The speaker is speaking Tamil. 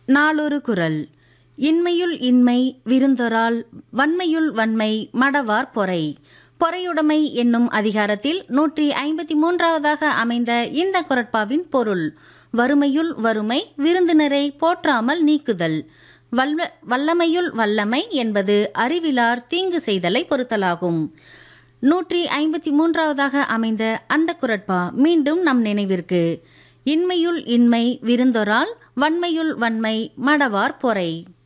நாளொரு குரல் இன்மையுள் இன்மை விருந்தொரால் வன்மையுள் வன்மை மடவார் பொறை பொறையுடைமை என்னும் அதிகாரத்தில் நூற்றி ஐம்பத்தி மூன்றாவதாக அமைந்த இந்த குரட்பாவின் பொருள் வறுமையுள் வறுமை விருந்தினரை போற்றாமல் நீக்குதல் வல்ல வல்லமையுள் வல்லமை என்பது அறிவிலார் தீங்கு செய்தலை பொறுத்தலாகும் நூற்றி ஐம்பத்தி மூன்றாவதாக அமைந்த அந்த குரட்பா மீண்டும் நம் நினைவிற்கு இன்மையுள் இன்மை விருந்தொரால் வன்மையுள் வன்மை மடவார் பொறை